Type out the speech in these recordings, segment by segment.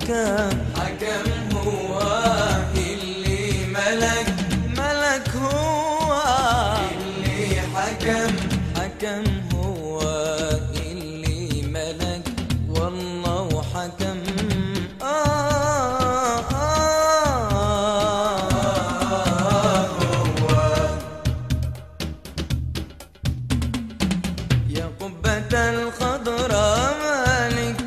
حكم حكم هو اللي ملك ملك هو اللي حكم حكم هو اللي ملك والله وحكم آه آه يا قبة الخضراء مالك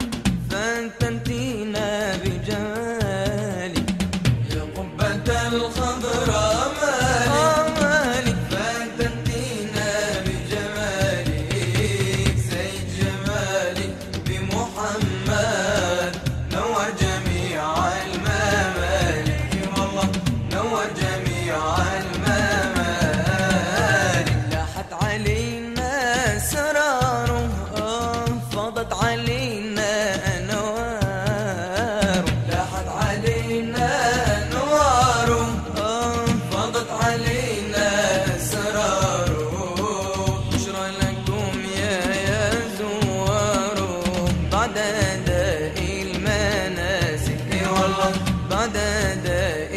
فتنتينا بجمالك يا قبة الخضراء مالك آه مالك فتنتينا بجمالك زي جمالك بمحمد نور جميع الممالك والله نور جميع الممالك لاحت علينا سراره آه فاضت علينا انواره لاحت علينا نواره آه فاضت علينا اسراره بشرى لكم يا يا زواره بعد اداء المناسك اي والله بعد اداء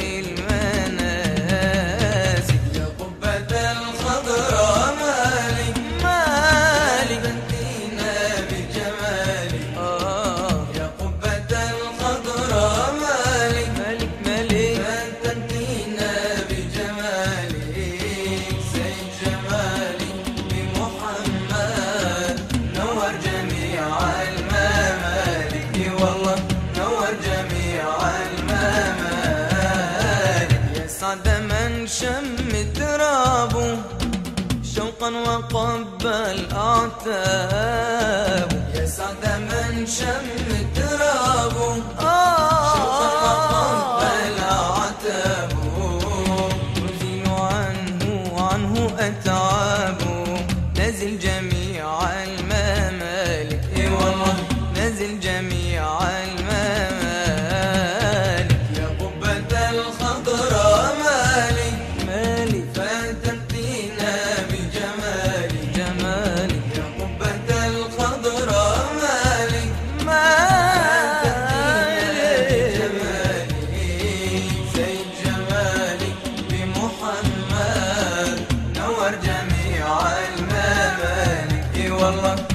المناسك يا قبة الخضراء مالك مالك بنتينا بجمالك آه يا قبة الخضراء مالك مالك مالك فتنتينا بجمالك زي جمالك بمحمد نور جميع الممالك اي والله نور جميع الممالك يا سعد من شم ترابه شوقا وقبل اعتابه يا سعد من شم ترابه شوقا آه وقبل عتابه أزيل عنه عنه أتعابه نزل جميع الممالك اي والله نزل جميع الممالك يا قبة الخضراء مالك مالك فتنتينا بجمالك جمالك يا قبة الخضراء مالك مالك جمالك زي جمالك بمحمد نور جميع الممالك اي والله